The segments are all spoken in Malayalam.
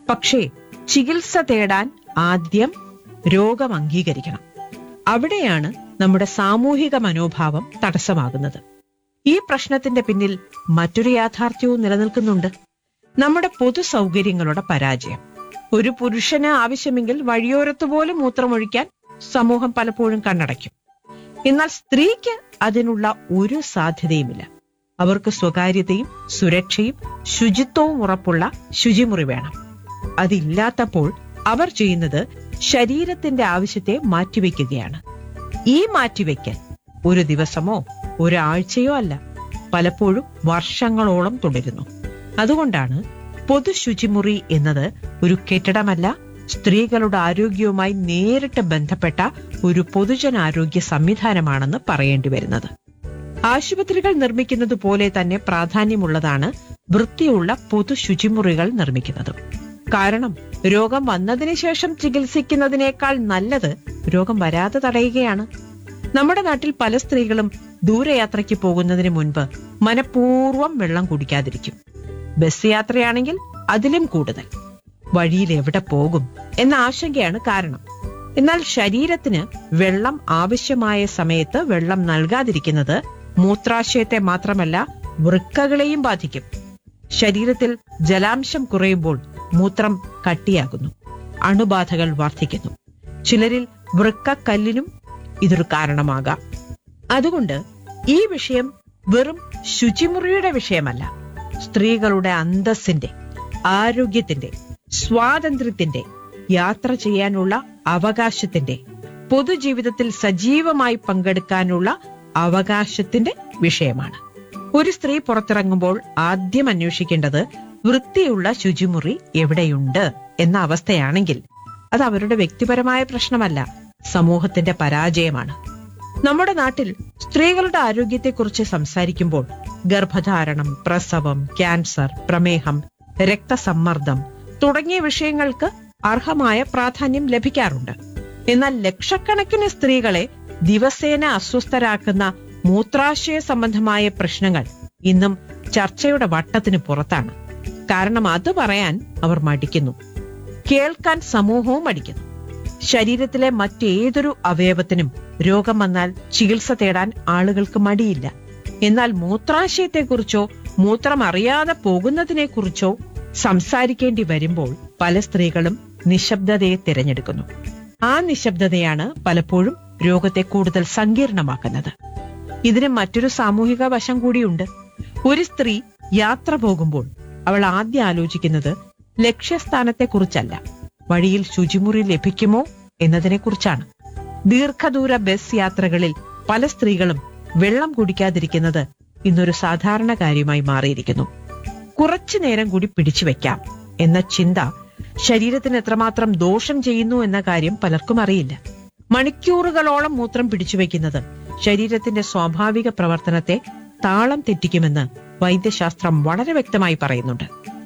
പക്ഷേ ചികിത്സ തേടാൻ ആദ്യം രോഗം അംഗീകരിക്കണം അവിടെയാണ് നമ്മുടെ സാമൂഹിക മനോഭാവം തടസ്സമാകുന്നത് ഈ പ്രശ്നത്തിന്റെ പിന്നിൽ മറ്റൊരു യാഥാർത്ഥ്യവും നിലനിൽക്കുന്നുണ്ട് നമ്മുടെ പൊതു സൗകര്യങ്ങളുടെ പരാജയം ഒരു പുരുഷന് ആവശ്യമെങ്കിൽ വഴിയോരത്ത് പോലും മൂത്രമൊഴിക്കാൻ സമൂഹം പലപ്പോഴും കണ്ണടയ്ക്കും എന്നാൽ സ്ത്രീക്ക് അതിനുള്ള ഒരു സാധ്യതയുമില്ല അവർക്ക് സ്വകാര്യതയും സുരക്ഷയും ശുചിത്വവും ഉറപ്പുള്ള ശുചിമുറി വേണം അതില്ലാത്തപ്പോൾ അവർ ചെയ്യുന്നത് ശരീരത്തിന്റെ ആവശ്യത്തെ മാറ്റിവെക്കുകയാണ് ഈ മാറ്റിവെക്കൽ ഒരു ദിവസമോ ഒരാഴ്ചയോ അല്ല പലപ്പോഴും വർഷങ്ങളോളം തുടരുന്നു അതുകൊണ്ടാണ് പൊതു ശുചിമുറി എന്നത് ഒരു കെട്ടിടമല്ല സ്ത്രീകളുടെ ആരോഗ്യവുമായി നേരിട്ട് ബന്ധപ്പെട്ട ഒരു പൊതുജനാരോഗ്യ സംവിധാനമാണെന്ന് പറയേണ്ടി വരുന്നത് ആശുപത്രികൾ നിർമ്മിക്കുന്നത് പോലെ തന്നെ പ്രാധാന്യമുള്ളതാണ് വൃത്തിയുള്ള പൊതു ശുചിമുറികൾ നിർമ്മിക്കുന്നത് കാരണം രോഗം വന്നതിന് ശേഷം ചികിത്സിക്കുന്നതിനേക്കാൾ നല്ലത് രോഗം വരാതെ തടയുകയാണ് നമ്മുടെ നാട്ടിൽ പല സ്ത്രീകളും ദൂരയാത്രയ്ക്ക് പോകുന്നതിന് മുൻപ് മനഃപൂർവ്വം വെള്ളം കുടിക്കാതിരിക്കും ബസ് യാത്രയാണെങ്കിൽ അതിലും കൂടുതൽ വഴിയിൽ എവിടെ പോകും എന്ന ആശങ്കയാണ് കാരണം എന്നാൽ ശരീരത്തിന് വെള്ളം ആവശ്യമായ സമയത്ത് വെള്ളം നൽകാതിരിക്കുന്നത് മൂത്രാശയത്തെ മാത്രമല്ല വൃക്കകളെയും ബാധിക്കും ശരീരത്തിൽ ജലാംശം കുറയുമ്പോൾ മൂത്രം കട്ടിയാകുന്നു അണുബാധകൾ വർദ്ധിക്കുന്നു ചിലരിൽ വൃക്കക്കല്ലിനും ഇതൊരു കാരണമാകാം അതുകൊണ്ട് ഈ വിഷയം വെറും ശുചിമുറിയുടെ വിഷയമല്ല സ്ത്രീകളുടെ അന്തസ്സിന്റെ ആരോഗ്യത്തിന്റെ സ്വാതന്ത്ര്യത്തിന്റെ യാത്ര ചെയ്യാനുള്ള അവകാശത്തിന്റെ പൊതുജീവിതത്തിൽ സജീവമായി പങ്കെടുക്കാനുള്ള അവകാശത്തിന്റെ വിഷയമാണ് ഒരു സ്ത്രീ പുറത്തിറങ്ങുമ്പോൾ ആദ്യം അന്വേഷിക്കേണ്ടത് വൃത്തിയുള്ള ശുചിമുറി എവിടെയുണ്ട് എന്ന അവസ്ഥയാണെങ്കിൽ അത് അവരുടെ വ്യക്തിപരമായ പ്രശ്നമല്ല സമൂഹത്തിന്റെ പരാജയമാണ് നമ്മുടെ നാട്ടിൽ സ്ത്രീകളുടെ ആരോഗ്യത്തെക്കുറിച്ച് സംസാരിക്കുമ്പോൾ ഗർഭധാരണം പ്രസവം ക്യാൻസർ പ്രമേഹം രക്തസമ്മർദ്ദം തുടങ്ങിയ വിഷയങ്ങൾക്ക് അർഹമായ പ്രാധാന്യം ലഭിക്കാറുണ്ട് എന്നാൽ ലക്ഷക്കണക്കിന് സ്ത്രീകളെ ദിവസേന അസ്വസ്ഥരാക്കുന്ന മൂത്രാശയ സംബന്ധമായ പ്രശ്നങ്ങൾ ഇന്നും ചർച്ചയുടെ വട്ടത്തിന് പുറത്താണ് കാരണം അത് പറയാൻ അവർ മടിക്കുന്നു കേൾക്കാൻ സമൂഹവും മടിക്കുന്നു ശരീരത്തിലെ മറ്റേതൊരു അവയവത്തിനും രോഗം വന്നാൽ ചികിത്സ തേടാൻ ആളുകൾക്ക് മടിയില്ല എന്നാൽ മൂത്രാശയത്തെക്കുറിച്ചോ മൂത്രം അറിയാതെ പോകുന്നതിനെക്കുറിച്ചോ സംസാരിക്കേണ്ടി വരുമ്പോൾ പല സ്ത്രീകളും നിശബ്ദതയെ തിരഞ്ഞെടുക്കുന്നു ആ നിശബ്ദതയാണ് പലപ്പോഴും രോഗത്തെ കൂടുതൽ സങ്കീർണമാക്കുന്നത് ഇതിന് മറ്റൊരു സാമൂഹിക വശം കൂടിയുണ്ട് ഒരു സ്ത്രീ യാത്ര പോകുമ്പോൾ അവൾ ആദ്യം ആലോചിക്കുന്നത് ലക്ഷ്യസ്ഥാനത്തെക്കുറിച്ചല്ല വഴിയിൽ ശുചിമുറി ലഭിക്കുമോ എന്നതിനെക്കുറിച്ചാണ് ദീർഘദൂര ബസ് യാത്രകളിൽ പല സ്ത്രീകളും വെള്ളം കുടിക്കാതിരിക്കുന്നത് ഇന്നൊരു സാധാരണ കാര്യമായി മാറിയിരിക്കുന്നു കുറച്ചു നേരം കൂടി പിടിച്ചു വെക്കാം എന്ന ചിന്ത ശരീരത്തിന് എത്രമാത്രം ദോഷം ചെയ്യുന്നു എന്ന കാര്യം പലർക്കും അറിയില്ല മണിക്കൂറുകളോളം മൂത്രം പിടിച്ചു വെക്കുന്നത് ശരീരത്തിന്റെ സ്വാഭാവിക പ്രവർത്തനത്തെ താളം തെറ്റിക്കുമെന്ന് വൈദ്യശാസ്ത്രം വളരെ വ്യക്തമായി പറയുന്നുണ്ട്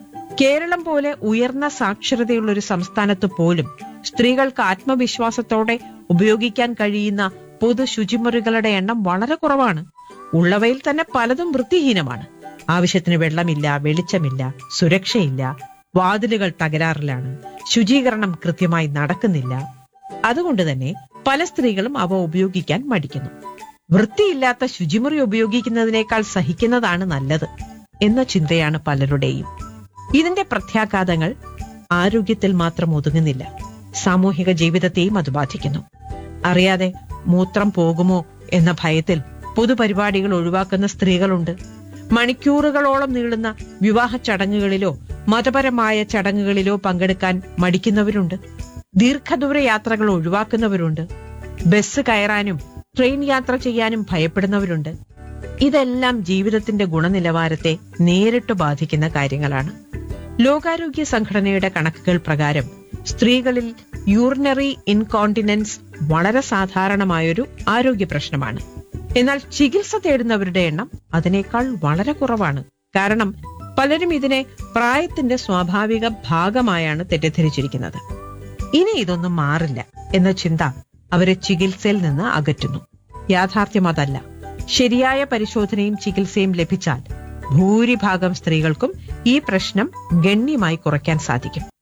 കേരളം പോലെ ഉയർന്ന സാക്ഷരതയുള്ള ഒരു സംസ്ഥാനത്ത് പോലും സ്ത്രീകൾക്ക് ആത്മവിശ്വാസത്തോടെ ഉപയോഗിക്കാൻ കഴിയുന്ന പൊതു ശുചിമുറികളുടെ എണ്ണം വളരെ കുറവാണ് ഉള്ളവയിൽ തന്നെ പലതും വൃത്തിഹീനമാണ് ആവശ്യത്തിന് വെള്ളമില്ല വെളിച്ചമില്ല സുരക്ഷയില്ല വാതിലുകൾ തകരാറിലാണ് ശുചീകരണം കൃത്യമായി നടക്കുന്നില്ല അതുകൊണ്ട് തന്നെ പല സ്ത്രീകളും അവ ഉപയോഗിക്കാൻ മടിക്കുന്നു വൃത്തിയില്ലാത്ത ശുചിമുറി ഉപയോഗിക്കുന്നതിനേക്കാൾ സഹിക്കുന്നതാണ് നല്ലത് എന്ന ചിന്തയാണ് പലരുടെയും ഇതിന്റെ പ്രത്യാഘാതങ്ങൾ ആരോഗ്യത്തിൽ മാത്രം ഒതുങ്ങുന്നില്ല സാമൂഹിക ജീവിതത്തെയും അത് ബാധിക്കുന്നു അറിയാതെ മൂത്രം പോകുമോ എന്ന ഭയത്തിൽ പൊതുപരിപാടികൾ ഒഴിവാക്കുന്ന സ്ത്രീകളുണ്ട് മണിക്കൂറുകളോളം നീളുന്ന വിവാഹ ചടങ്ങുകളിലോ മതപരമായ ചടങ്ങുകളിലോ പങ്കെടുക്കാൻ മടിക്കുന്നവരുണ്ട് ദീർഘദൂര യാത്രകൾ ഒഴിവാക്കുന്നവരുണ്ട് ബസ് കയറാനും ട്രെയിൻ യാത്ര ചെയ്യാനും ഭയപ്പെടുന്നവരുണ്ട് ഇതെല്ലാം ജീവിതത്തിന്റെ ഗുണനിലവാരത്തെ നേരിട്ട് ബാധിക്കുന്ന കാര്യങ്ങളാണ് ലോകാരോഗ്യ സംഘടനയുടെ കണക്കുകൾ പ്രകാരം സ്ത്രീകളിൽ യൂറിനറി ഇൻകോണ്ടിനൻസ് വളരെ സാധാരണമായൊരു ആരോഗ്യ പ്രശ്നമാണ് എന്നാൽ ചികിത്സ തേടുന്നവരുടെ എണ്ണം അതിനേക്കാൾ വളരെ കുറവാണ് കാരണം പലരും ഇതിനെ പ്രായത്തിന്റെ സ്വാഭാവിക ഭാഗമായാണ് തെറ്റിദ്ധരിച്ചിരിക്കുന്നത് ഇനി ഇതൊന്നും മാറില്ല എന്ന ചിന്ത അവരെ ചികിത്സയിൽ നിന്ന് അകറ്റുന്നു യാഥാർത്ഥ്യം അതല്ല ശരിയായ പരിശോധനയും ചികിത്സയും ലഭിച്ചാൽ ഭൂരിഭാഗം സ്ത്രീകൾക്കും ഈ പ്രശ്നം ഗണ്യമായി കുറയ്ക്കാൻ സാധിക്കും